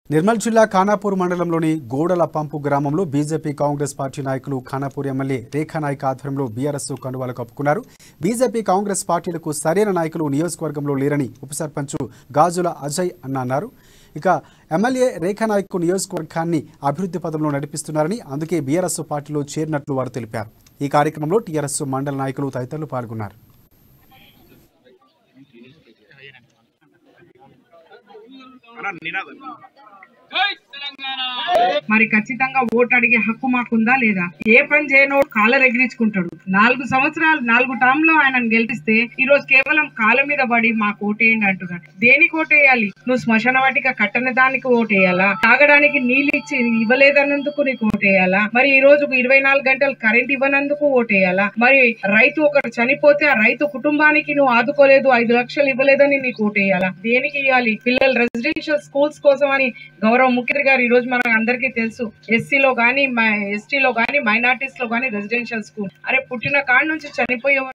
నిర్మల్ జిల్లా ఖానాపూర్ మండలంలోని గోడల పంపు గ్రామంలో బీజేపీ కాంగ్రెస్ పార్టీ నాయకులు ఖానాపూర్ ఎమ్మెల్యే రేఖా నాయక్ ఆధ్వర్యంలో బీఆర్ఎస్ కండువాలు కప్పుకున్నారు బీజేపీ కాంగ్రెస్ పార్టీలకు సరైన నాయకులు నియోజకవర్గంలో లేరని ఉప సర్పంచ్ గాజుల అజయ్ అన్న అన్నారు ఇక ఎమ్మెల్యే రేఖా నాయక్ నియోజకవర్గాన్ని అభివృద్ధి పదంలో నడిపిస్తున్నారని అందుకే బీఆర్ఎస్ పార్టీలో చేరినట్లు వారు తెలిపారు ఈ కార్యక్రమంలో టీఆర్ఎస్ మండల నాయకులు తదితరులు పాల్గొన్నారు మరి ఖచ్చితంగా ఓటు అడిగే హక్కు మాకుందా లేదా ఏ పని చేయనోడు కాలర్ ఎగిరించుకుంటాడు నాలుగు సంవత్సరాలు నాలుగు టర్మ్ లో ఆయన గెలిపిస్తే ఈ రోజు కేవలం కాళ్ళ మీద పడి మాకు ఓటేయండి అంటున్నాడు దేనికి ఓటేయాలి నువ్వు శ్మశాన వాటిక కట్టని దానికి ఓటేయాలా తాగడానికి నీళ్ళు ఇచ్చి ఇవ్వలేదన్నందుకు నీకు ఓటేయాలా మరి ఈ రోజు ఇరవై నాలుగు గంటలు కరెంట్ ఇవ్వనందుకు ఓటేయాలా మరి రైతు ఒకరు చనిపోతే ఆ రైతు కుటుంబానికి నువ్వు ఆదుకోలేదు ఐదు లక్షలు ఇవ్వలేదని నీకు ఓటేయాలా దేనికి ఇవ్వాలి పిల్లలు రెసిడెన్షియల్ స్కూల్స్ కోసం అని గౌరవ ముఖ్యమంత్రి గారు ఈ రోజు మనకు అందరికీ తెలుసు ఎస్సీలో గానీ ఎస్టీలో గానీ మైనార్టీస్ లో గానీ రెసిడెన్షియల్ స్కూల్ అరే పుట్టిన కాడ నుంచి చనిపోయే